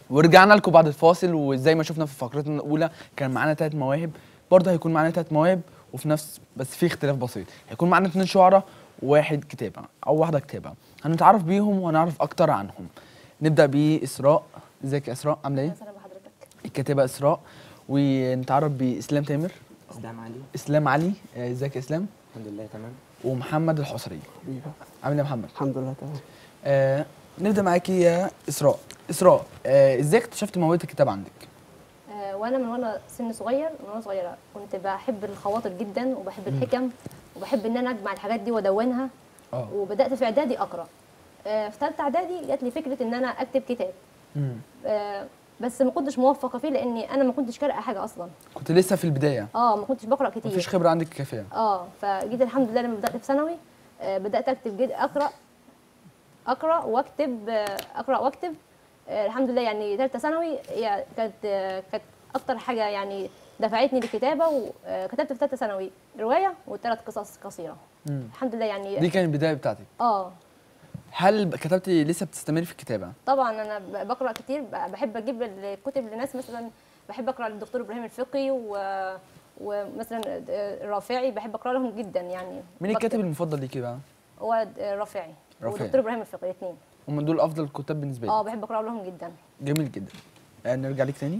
ورجعنا لكم بعد الفاصل وزي ما شفنا في فقرتنا الاولى كان معانا ثلاث مواهب برضه هيكون معانا ثلاث مواهب وفي نفس بس في اختلاف بسيط هيكون معانا اثنين شعراء وواحد كتابه او واحده كتابه هنتعرف بيهم وهنعرف اكتر عنهم نبدا باسراء ازيك يا اسراء عامله ايه سلام بحضرتك الكاتبه اسراء ونتعرف باسلام تامر اسلام علي اسلام علي آه، ازيك يا اسلام الحمد لله تمام ومحمد الحصري عامل ايه يا محمد الحمد لله تمام آه نبدا معاكي يا اسراء اسراء آه ازاي اكتشفت موهبه الكتاب عندك آه، وانا من وانا سن صغير من وانا صغيره كنت بحب الخواطر جدا وبحب الحكم وبحب ان انا اجمع الحاجات دي وادونها اه وبدات في اعدادي اقرا آه، في ثالثه اعدادي جات لي فكره ان انا اكتب كتاب مم. آه، بس ما كنتش موفقه فيه لاني انا ما كنتش قارئه حاجه اصلا كنت لسه في البدايه اه ما كنتش بقرا كتير مفيش خبره عندك كافيه اه فجيت الحمد لله لما بدات في ثانوي آه، بدات اكتب جد اقرا اقرا واكتب آه، اقرا واكتب آه، الحمد لله يعني ثالثه ثانوي هي كانت آه، كانت اكتر حاجه يعني دفعتني للكتابه وكتبت في ثالثه ثانوي روايه وثلاث قصص قصيره مم. الحمد لله يعني دي كانت البدايه بتاعتك اه هل كتبتي لسه بتستمري في الكتابه طبعا انا ب- بقرا كتير ب- بحب اجيب الكتب لناس مثلا بحب اقرا للدكتور ابراهيم الفقي و ومثلا آه، الرافعي بحب اقرا لهم جدا يعني مين بكتب. الكاتب المفضل ليكي بقى هو الرافعي رافعي. ودكتور ابراهيم الفقي الاثنين هم دول افضل الكتاب بالنسبه لي اه بحب اقرا لهم جدا جميل جدا آه نرجع لك تاني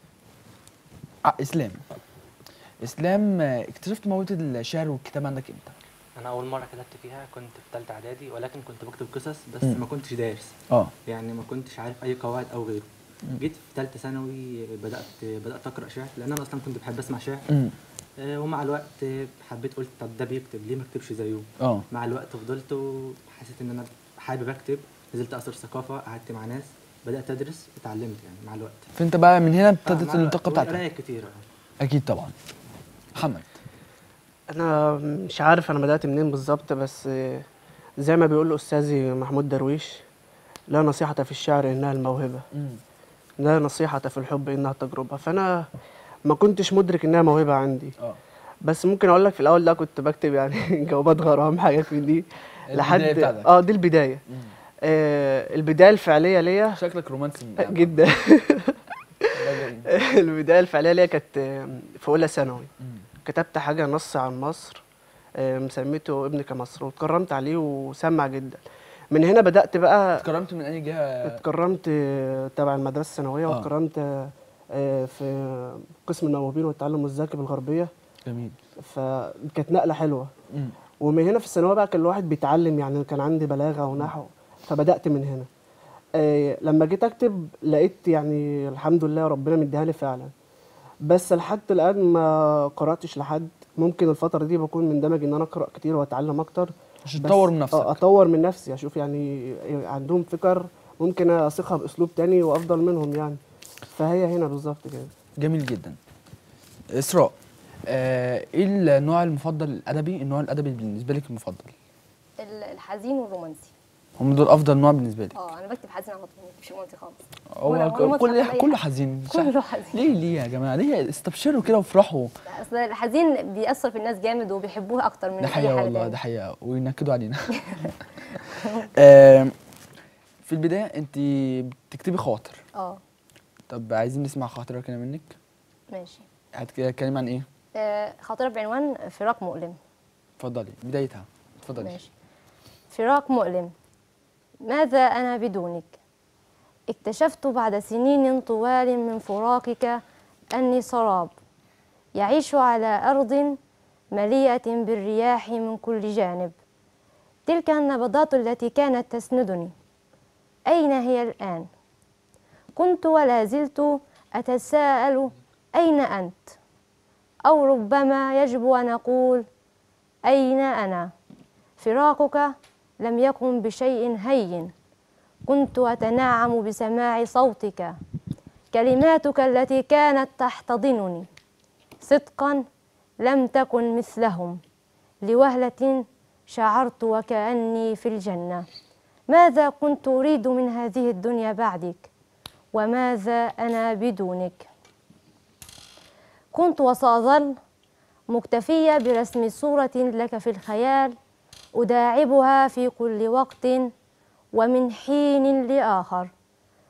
آه اسلام اسلام آه، اكتشفت موهبه الشعر والكتابه عندك امتى انا اول مره كتبت فيها كنت في ثالثه اعدادي ولكن كنت بكتب قصص بس مم. ما كنتش دارس اه يعني ما كنتش عارف اي قواعد او غيره جيت في ثالثه ثانوي بدات بدات اقرا شعر لان انا اصلا كنت بحب اسمع شعر امم آه، ومع الوقت حبيت قلت طب ده بيكتب ليه ما اكتبش زيه اه مع الوقت فضلت وحسيت ان انا حابب اكتب نزلت اثر ثقافه قعدت مع ناس بدات ادرس اتعلمت يعني مع الوقت فانت بقى من هنا آه، ابتدت مع الوقت. الانطلاقه بتاعتك وقراية كتير آه. اكيد طبعا محمد انا مش عارف انا بدات منين بالظبط بس زي ما بيقول استاذي محمود درويش لا نصيحه في الشعر انها الموهبه امم لا نصيحه في الحب انها تجربه فانا ما كنتش مدرك انها موهبه عندي اه بس ممكن اقول لك في الاول ده كنت بكتب يعني جوابات غرام حاجات من دي لحد البداية بتاعتك. اه دي البدايه آه البدايه الفعليه ليا شكلك رومانسي من الأول. جدا ده جميل. البدايه الفعليه ليا كانت آه، في اولى ثانوي مم. كتبت حاجة نص عن مصر آه، مسميته ابنك مصر واتكرمت عليه وسمع جدا من هنا بدأت بقى اتكرمت من اي جهه اتكرمت آه، تبع المدرسة الثانوية آه. واتكرمت آه، آه، في قسم النوابين والتعلم الذكي بالغربية جميل فكانت نقلة حلوة مم. ومن هنا في الثانوية بقى كان الواحد بيتعلم يعني كان عندي بلاغة ونحو فبدأت من هنا آه، لما جيت أكتب لقيت يعني الحمد لله ربنا مديها لي فعلا بس لحد الآن ما قرأتش لحد ممكن الفترة دي بكون مندمج إن أنا أقرأ كتير وأتعلم أكتر عشان بس- تطور من نفسك آه، أطور من نفسي أشوف يعني عندهم فكر ممكن أثقها بأسلوب تاني وأفضل منهم يعني فهي هنا بالظبط كده جميل جدا اسراء آه ايه النوع المفضل الادبي النوع الادبي بالنسبه لك المفضل ال- الحزين والرومانسي هم دول افضل نوع بالنسبه لي اه انا بكتب حزين على طول مش رومانسي خالص هو وأنا- وأنا كل مضحك عليا. كله حزين صح؟ كله حزين ليه ليه يا جماعه ليه استبشروا كده وافرحوا اصل الحزين بيأثر في الناس جامد وبيحبوه اكتر من ده اي حقيقه حاجه والله تاني. ده حقيقه وينكدوا علينا آم، في البدايه انت بتكتبي خواطر اه طب عايزين نسمع خاطره كده منك ماشي هتتكلمي عن ايه آه، خاطرة بعنوان فراق مؤلم اتفضلي بدايتها اتفضلي ماشي فراق مؤلم ماذا أنا بدونك اكتشفت بعد سنين طوال من فراقك أني سراب يعيش على أرض مليئة بالرياح من كل جانب تلك النبضات التي كانت تسندني أين هي الآن؟ كنت ولا زلت أتساءل أين أنت؟ أو ربما يجب أن أقول أين أنا؟ فراقك لم يكن بشيء هين كنت أتنعم بسماع صوتك كلماتك التي كانت تحتضنني صدقا لم تكن مثلهم لوهلة شعرت وكأني في الجنة ماذا كنت أريد من هذه الدنيا بعدك وماذا أنا بدونك كنت وسأظل مكتفية برسم صورة لك في الخيال أداعبها في كل وقت ومن حين لآخر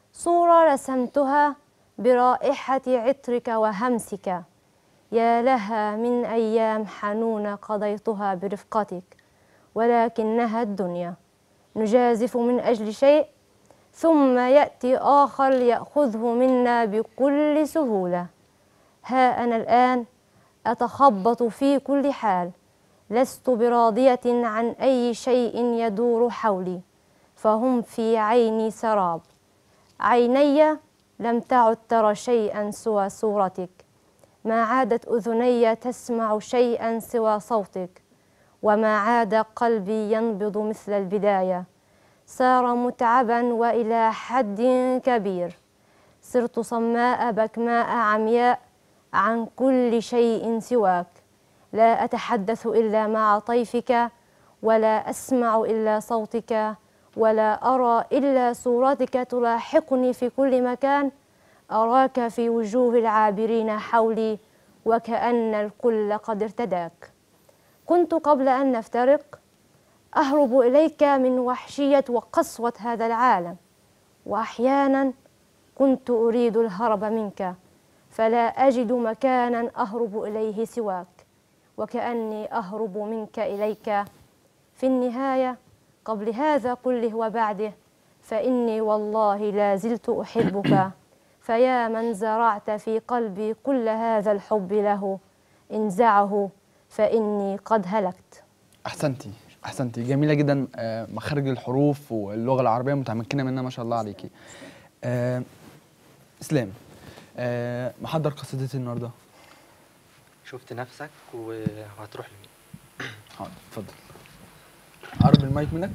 صورة رسمتها برائحة عطرك وهمسك يا لها من أيام حنونة قضيتها برفقتك ولكنها الدنيا نجازف من أجل شيء ثم يأتي آخر يأخذه منا بكل سهولة ها أنا الآن أتخبط في كل حال لست براضية عن أي شيء يدور حولي فهم في عيني سراب عيني لم تعد ترى شيئا سوى صورتك ما عادت أذني تسمع شيئا سوى صوتك وما عاد قلبي ينبض مثل البداية صار متعبا وإلى حد كبير صرت صماء بكماء عمياء عن كل شيء سواك لا أتحدث إلا مع طيفك ولا أسمع إلا صوتك ولا أرى إلا صورتك تلاحقني في كل مكان أراك في وجوه العابرين حولي وكأن الكل قد ارتداك كنت قبل أن نفترق أهرب إليك من وحشية وقسوة هذا العالم وأحيانا كنت أريد الهرب منك فلا أجد مكانا أهرب إليه سواك وكأني أهرب منك إليك في النهاية قبل هذا كله وبعده فإني والله لا زلت أحبك فيا من زرعت في قلبي كل هذا الحب له انزعه فإني قد هلكت احسنتي احسنتي جميله جدا آه، مخارج الحروف واللغه العربيه متمكنه منها ما شاء الله عليكي آه، اسلام آه، محضر قصيدتي النهارده شفت نفسك و- وهتروح لمين حاضر اتفضل قرب المايك منك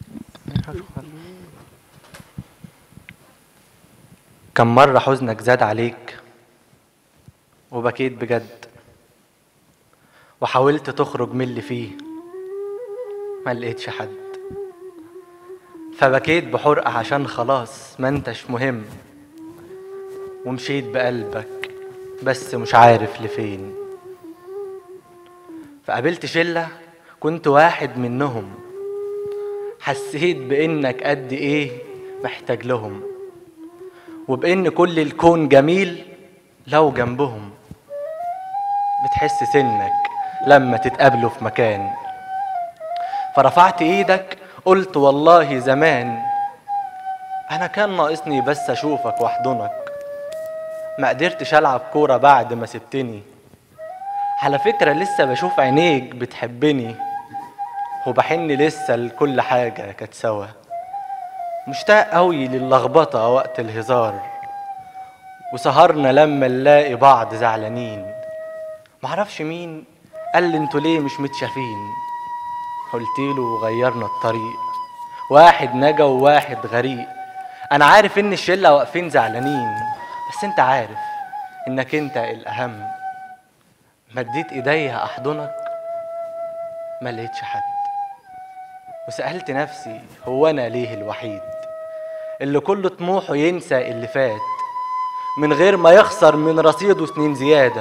كم مرة حزنك زاد عليك وبكيت بجد وحاولت تخرج من اللي فيه ما لقيتش حد فبكيت بحرقة عشان خلاص ما انتش مهم ومشيت بقلبك بس مش عارف لفين فقابلت شلة كنت واحد منهم حسيت بإنك قد إيه محتاج لهم وبإن كل الكون جميل لو جنبهم بتحس سنك لما تتقابلوا في مكان فرفعت ايدك قلت والله زمان انا كان ناقصني بس اشوفك واحضنك ما قدرتش العب كوره بعد ما سبتني على فكره لسه بشوف عينيك بتحبني وبحن لسه لكل حاجه كانت سوا مشتاق قوي للخبطه وقت الهزار وسهرنا لما نلاقي بعض زعلانين معرفش مين قال لي انتوا ليه مش متشافين قلت له غيرنا الطريق واحد نجا وواحد غريق انا عارف ان الشله واقفين زعلانين بس انت عارف انك انت الاهم مديت ايديا احضنك ما لقيتش حد وسالت نفسي هو انا ليه الوحيد اللي كل طموحه ينسى اللي فات من غير ما يخسر من رصيده سنين زياده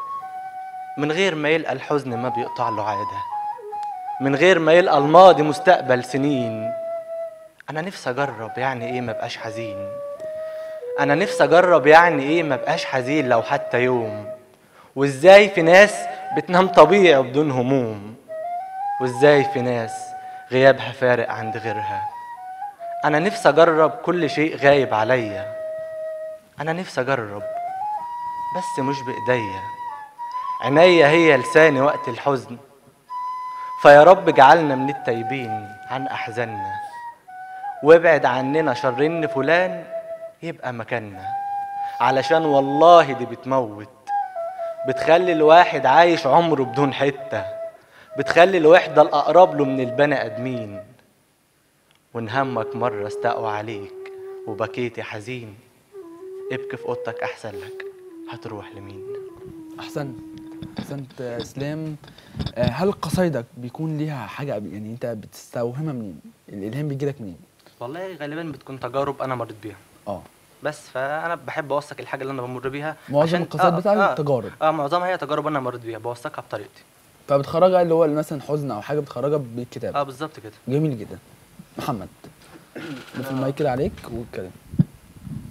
من غير ما يلقى الحزن ما بيقطع له عاده من غير ما يلقى الماضي مستقبل سنين انا نفسي اجرب يعني ايه ما بقاش حزين انا نفسي اجرب يعني ايه ما بقاش حزين لو حتى يوم وازاي في ناس بتنام طبيعي بدون هموم وازاي في ناس غيابها فارق عند غيرها انا نفسي اجرب كل شيء غايب عليا انا نفسي اجرب بس مش بايديا عينيا هي لساني وقت الحزن فيا رب اجعلنا من التايبين عن احزاننا وابعد عننا شر ان فلان يبقى مكاننا علشان والله دي بتموت بتخلي الواحد عايش عمره بدون حته بتخلي الوحده الاقرب له من البني ادمين وان همك مره استقوى عليك وبكيت يا حزين ابكي في اوضتك احسن لك هتروح لمين احسنت احسنت يا اسلام آه، هل قصايدك بيكون ليها حاجه يعني انت بتستوهمها منين الالهام بيجي لك منين والله غالبا بتكون تجارب انا مريت بيها اه بس فانا بحب اوثق الحاجه اللي انا بمر بيها معظم عشان- القصائد آه، بتاعتك آه تجارب. اه معظمها هي تجارب انا مريت بيها بوثقها بطريقتي فبتخرجها اللي هو مثلا حزن او حاجه بتخرجها بالكتاب اه بالظبط كده جميل جدا محمد في المايك كده عليك واتكلم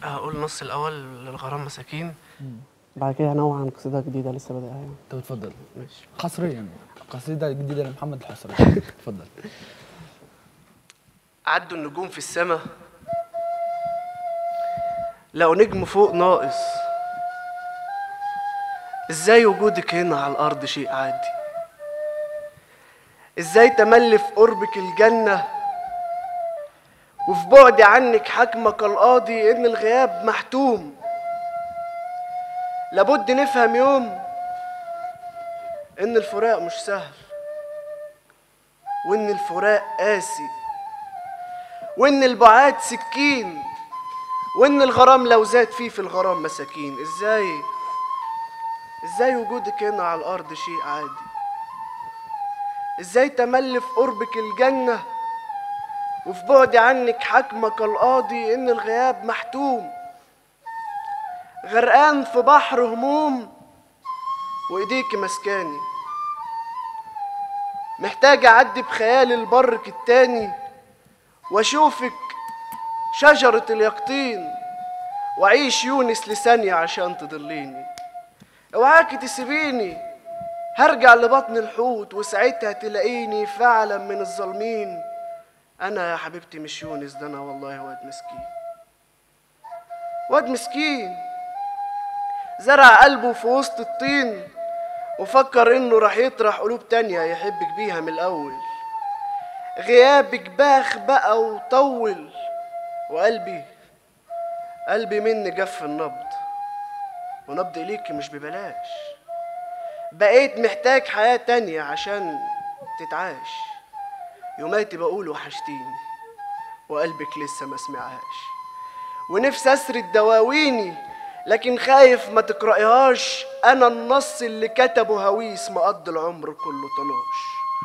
هقول النص الاول للغرام مساكين بعد كده هنوع عن قصيده جديده لسه بادئها يعني طب اتفضل ماشي حصريا قصيده جديده لمحمد الحصري اتفضل عدوا النجوم في السماء لو نجم فوق ناقص ازاي وجودك هنا على الارض شيء عادي ازاي تملي في قربك الجنة وفي بعد عنك حكمك القاضي ان الغياب محتوم لابد نفهم يوم ان الفراق مش سهل وان الفراق قاسي وان البعاد سكين وان الغرام لو زاد فيه في الغرام مساكين ازاي ازاي وجودك هنا على الارض شيء عادي ازاي تملي في قربك الجنة وفي بعد عنك حكمك القاضي ان الغياب محتوم غرقان في بحر هموم وايديك مسكاني محتاج اعدي بخيال البر التاني واشوفك شجرة اليقطين واعيش يونس لثانية عشان تضليني اوعاكي تسيبيني هرجع لبطن الحوت وساعتها تلاقيني فعلا من الظالمين انا يا حبيبتي مش يونس ده انا والله واد مسكين واد مسكين زرع قلبه في وسط الطين وفكر انه راح يطرح قلوب تانية يحبك بيها من الاول غيابك باخ بقى وطول وقلبي قلبي مني جف النبض ونبض إليك مش ببلاش بقيت محتاج حياة تانية عشان تتعاش يوماتي بقول وحشتيني وقلبك لسه ما سمعهاش ونفسي أسرد دواويني لكن خايف ما تقرأيهاش أنا النص اللي كتبه هويس مقضي العمر كله طناش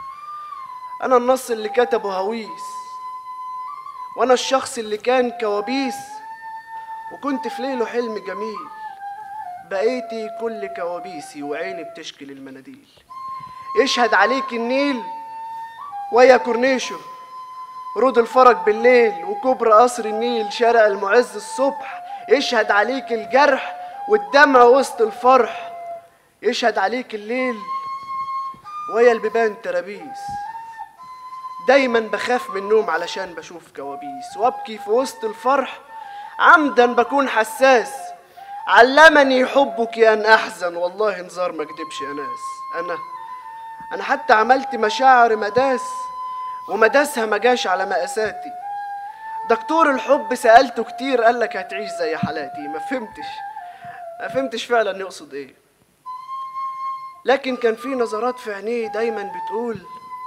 أنا النص اللي كتبه هويس وأنا الشخص اللي كان كوابيس وكنت في ليله حلم جميل بقيتي كل كوابيسي وعيني بتشكل المناديل يشهد عليك النيل ويا كورنيشو رود الفرج بالليل وكبر قصر النيل شارع المعز الصبح يشهد عليك الجرح والدمع وسط الفرح يشهد عليك الليل ويا البيبان ترابيس دايما بخاف من النوم علشان بشوف كوابيس وابكي في وسط الفرح عمدا بكون حساس علمني حبك ان احزن والله نزار ما اكدبش يا ناس انا انا حتى عملت مشاعر مداس ومداسها ما جاش على مقاساتي دكتور الحب سالته كتير قال لك هتعيش زي حالاتي ما فهمتش ما فهمتش فعلا يقصد ايه لكن كان في نظرات في عينيه دايما بتقول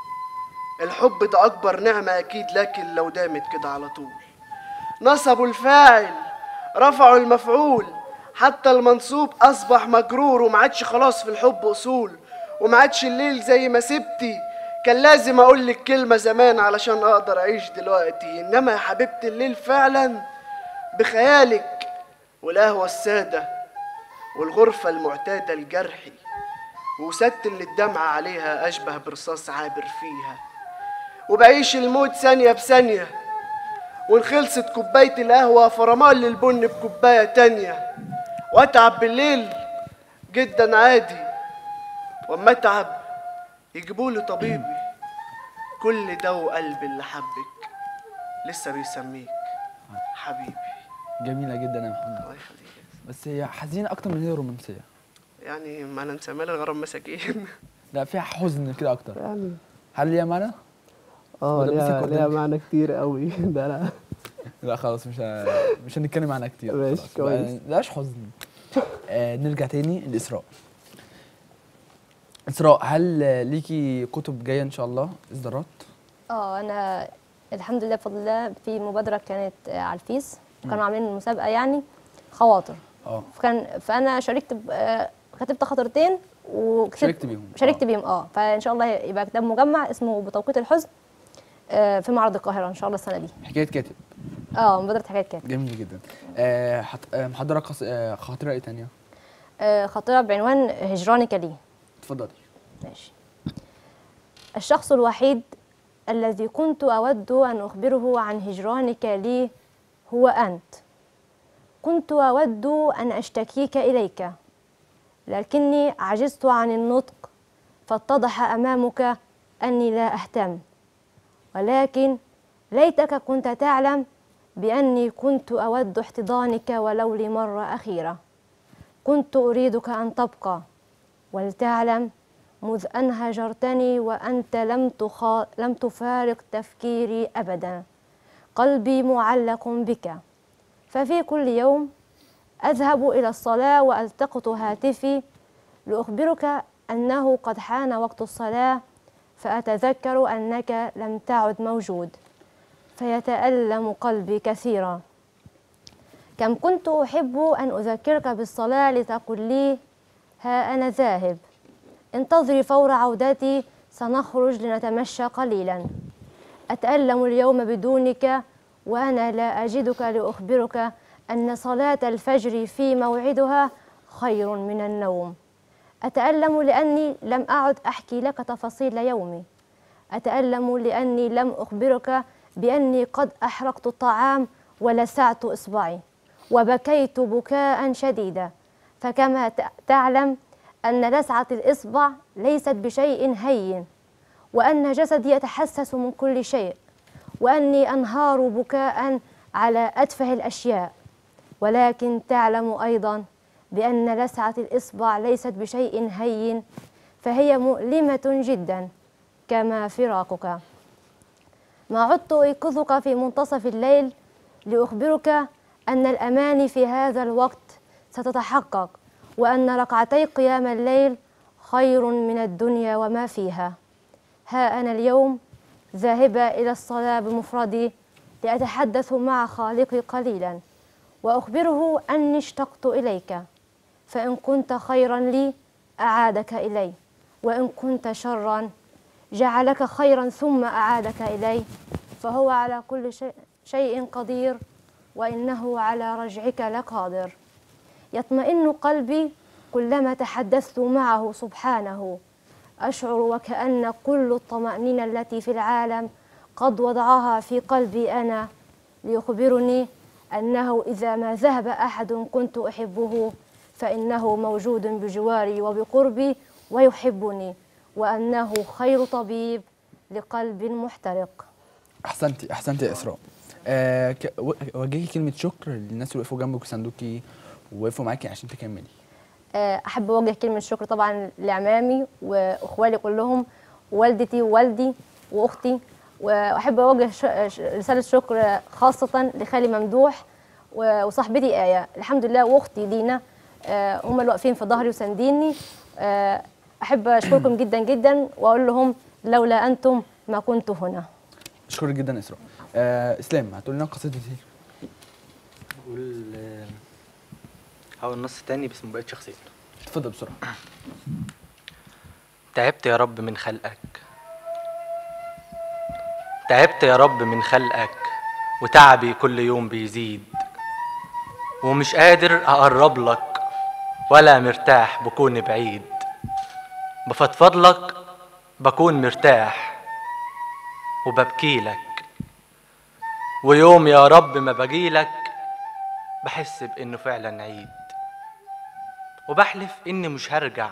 الحب ده اكبر نعمه اكيد لكن لو دامت كده على طول نصبوا الفاعل رفعوا المفعول حتى المنصوب اصبح مجرور وما عادش خلاص في الحب اصول وما عادش الليل زي ما سبتي كان لازم اقول لك كلمه زمان علشان اقدر اعيش دلوقتي انما يا حبيبتي الليل فعلا بخيالك والقهوه الساده والغرفه المعتاده الجرحي وسدت اللي الدمعه عليها اشبه برصاص عابر فيها وبعيش الموت ثانيه بثانيه وان خلصت كوبايه القهوه فرمال للبن بكوبايه تانيه واتعب بالليل جدا عادي واما اتعب يجيبوا لي طبيبي كل ده وقلبي اللي حبك لسه بيسميك حبيبي جميله جدا يا محمد الله يخليك بس هي حزينه اكتر من هي رومانسيه يعني ما انا نسميها الغرام مساكين لا فيها حزن كده اكتر يعني هل ليها معنى اه ولا ليها مسك ليها قدامك؟ معنى كتير قوي ده انا لا خلاص مش ه... مش هنتكلم عنها كتير ماشي، خلاص. كويس. بقى- بلاش حزن آه نرجع تاني لإسراء إسراء هل آه، ليكي كتب جاية إن شاء الله إصدارات؟ اه انا الحمد لله بفضل الله في مبادره كانت آه، على الفيس كانوا عاملين مسابقه يعني خواطر اه فكان فانا شاركت ب- آه، كتبت خاطرتين وكسبت شاركت بيهم شاركت آه. بيهم اه فان شاء الله يبقى كتاب مجمع اسمه بتوقيت الحزن آه، في معرض القاهره ان شاء الله السنه دي حكاية كاتب اه مبادره حكايه كاتب جميل جدا آه حط... آه محضرة قص... آه خاطرة إيه تانية؟ آه، خاطره بعنوان هجرانك لي اتفضلي ماشي الشخص الوحيد الذي كنت أود أن أخبره عن هجرانك لي هو أنت كنت أود أن أشتكيك إليك لكني عجزت عن النطق فاتضح أمامك أني لا أهتم ولكن ليتك كنت تعلم بأني كنت أود احتضانك ولو لمرة أخيرة كنت أريدك أن تبقى ولتعلم مذ أن هجرتني وأنت لم, تخا... لم تفارق تفكيري أبدا قلبي معلق بك ففي كل يوم أذهب إلى الصلاة وألتقط هاتفي لأخبرك أنه قد حان وقت الصلاة فأتذكر أنك لم تعد موجود فيتألم قلبي كثيرا كم كنت أحب أن أذكرك بالصلاة لتقل لي ها أنا ذاهب انتظري فور عودتي سنخرج لنتمشى قليلا أتألم اليوم بدونك وأنا لا أجدك لأخبرك أن صلاة الفجر في موعدها خير من النوم أتألم لأني لم أعد أحكي لك تفاصيل يومي أتألم لأني لم أخبرك بأني قد أحرقت الطعام ولسعت إصبعي وبكيت بكاء شديدا فكما ت- تعلم أن لسعة الإصبع ليست بشيء هين وأن جسدي يتحسس من كل شيء وأني أنهار بكاء على أتفه الأشياء ولكن تعلم أيضا بأن لسعة الإصبع ليست بشيء هين فهي مؤلمة جدا كما فراقك ما عدت أيقظك في منتصف الليل لأخبرك أن الأماني في هذا الوقت ستتحقق وأن ركعتي قيام الليل خير من الدنيا وما فيها ها أنا اليوم ذاهبة إلى الصلاة بمفردي لأتحدث مع خالقي قليلا وأخبره أني اشتقت إليك فإن كنت خيرا لي أعادك إلي وإن كنت شرا جعلك خيرا ثم أعادك إلي فهو على كل شيء, شيء قدير وإنه على رجعك لقادر يطمئن قلبي كلما تحدثت معه سبحانه أشعر وكأن كل الطمأنينة التي في العالم قد وضعها في قلبي أنا ليخبرني أنه إذا ما ذهب أحد كنت أحبه فإنه موجود بجواري وبقربي ويحبني وأنه خير طبيب لقلب محترق احسنتي احسنتي يا اسراء آه ك- و- وجهي كلمه شكر للناس اللي وقفوا جنبك وساندوكي ووقفوا معاكي عشان تكملي آه، أحب أوجه كلمة شكر طبعا لعمامي وإخوالي كلهم ووالدتي ووالدي وأختي وأحب أوجه ش- ش- رسالة شكر خاصة لخالي ممدوح و- وصاحبتي آية الحمد لله وأختي دينا آه، هم اللي واقفين في ظهري وسانديني آه، أحب أشكركم جدا جدا وأقول لهم لولا أنتم ما كنت هنا اشكرك جدا يا اسراء آه اسلام هتقول لنا قصيده ايه قول هقول نص تاني بس ما بقتش شخصيته اتفضل بسرعه تعبت يا رب من خلقك تعبت يا رب من خلقك وتعبي كل يوم بيزيد ومش قادر أقرب لك ولا مرتاح بكون بعيد بفضفض لك بكون مرتاح وببكي لك ويوم يا رب ما بجيلك بحس بإنه فعلا عيد وبحلف إني مش هرجع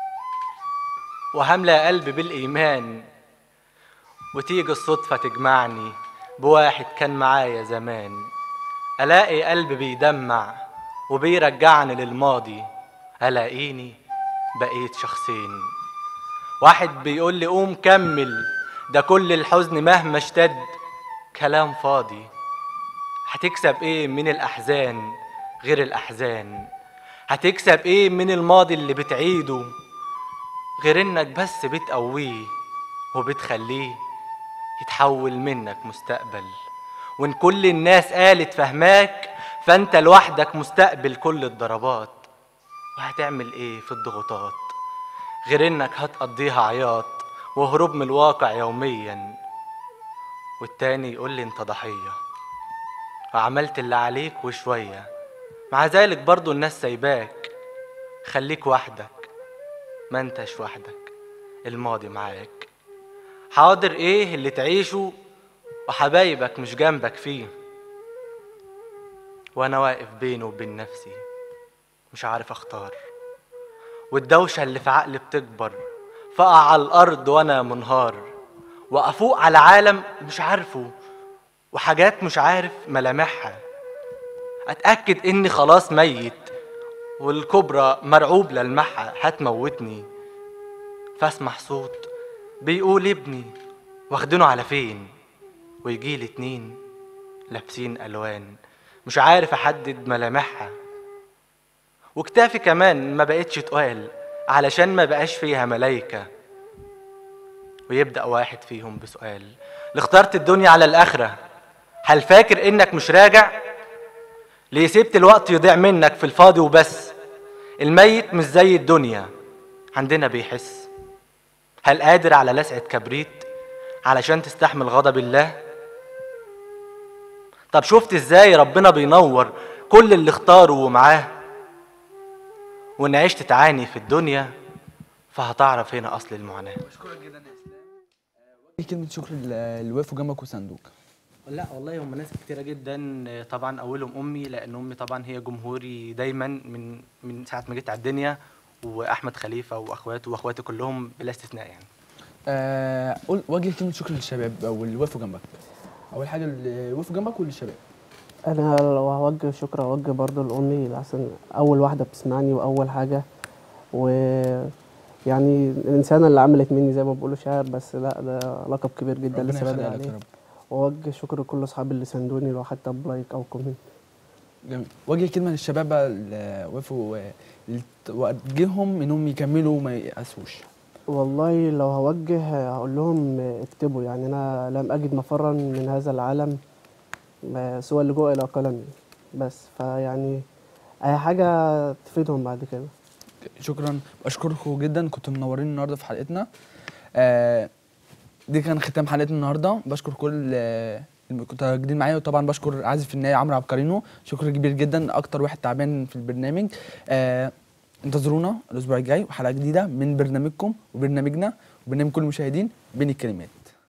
وهملى قلبي بالإيمان وتيجي الصدفة تجمعني بواحد كان معايا زمان ألاقي قلبي بيدمع وبيرجعني للماضي ألاقيني بقيت شخصين واحد بيقول لي قوم كمل ده كل الحزن مهما اشتد كلام فاضي هتكسب ايه من الأحزان غير الأحزان هتكسب ايه من الماضي اللي بتعيده غير انك بس بتقويه وبتخليه يتحول منك مستقبل وان كل الناس قالت فهماك فانت لوحدك مستقبل كل الضربات وهتعمل ايه في الضغوطات غير انك هتقضيها عياط وهروب من الواقع يوميا والتاني يقول لي انت ضحية وعملت اللي عليك وشوية مع ذلك برضو الناس سايباك خليك وحدك ما انتش وحدك الماضي معاك حاضر ايه اللي تعيشه وحبايبك مش جنبك فيه وانا واقف بيني وبين نفسي مش عارف اختار والدوشة اللي في عقلي بتكبر فقع على الارض وانا منهار وافوق على عالم مش عارفه وحاجات مش عارف ملامحها اتاكد اني خلاص ميت والكبرى مرعوب للمحها هتموتني فاسمع صوت بيقول ابني واخدينه على فين ويجيلي اتنين لابسين الوان مش عارف احدد ملامحها وكتافي كمان ما بقتش تقال علشان ما بقاش فيها ملايكة ويبدأ واحد فيهم بسؤال اللي اخترت الدنيا على الآخرة هل فاكر إنك مش راجع؟ ليه سبت الوقت يضيع منك في الفاضي وبس؟ الميت مش زي الدنيا عندنا بيحس هل قادر على لسعة كبريت علشان تستحمل غضب الله؟ طب شفت ازاي ربنا بينور كل اللي اختاره ومعاه وان عشت تعاني في الدنيا فهتعرف هنا اصل المعاناه بشكرك جدا يا اسلام ايه كلمه شكر اللي وقفوا جنبك وصندوق لا والله هم ناس كتيرة جدا طبعا اولهم امي لان امي طبعا هي جمهوري دايما من من ساعه ما جيت على الدنيا واحمد خليفه واخواته واخواتي كلهم بلا استثناء يعني آه قول وجه كلمه شكر للشباب او اللي وقفوا جنبك اول حاجه اللي وقفوا جنبك وللشباب انا لو هوجه شكر اوجه برضو لامي لحسن اول واحده بتسمعني واول حاجه و يعني الانسانه اللي عملت مني زي ما بيقولوا شاعر بس لا ده لقب كبير جدا ربنا لسه بادئ يخليها لك يا عليه رب واوجه شكر لكل اصحابي اللي ساندوني لو حتى بلايك او كومنت جميل وجه كلمه للشباب بقى اللي وقفوا آه، اللي توجههم انهم يكملوا وما ييأسوش والله لو هوجه هقول لهم اكتبوا يعني انا لم اجد مفرا من هذا العالم ما سوى اللجوء الى قلمي بس فيعني اي حاجه تفيدهم بعد كده شكرا بشكركم جدا كنتوا منورين النهارده في حلقتنا آه دي كان ختام حلقتنا النهارده بشكر كل آه، المتواجدين معايا وطبعا بشكر عازف النهايه عمرو عبقرينو شكر كبير جدا اكتر واحد تعبان في البرنامج آه انتظرونا الاسبوع الجاي وحلقه جديده من برنامجكم وبرنامجنا وبرنامج كل المشاهدين بين الكلمات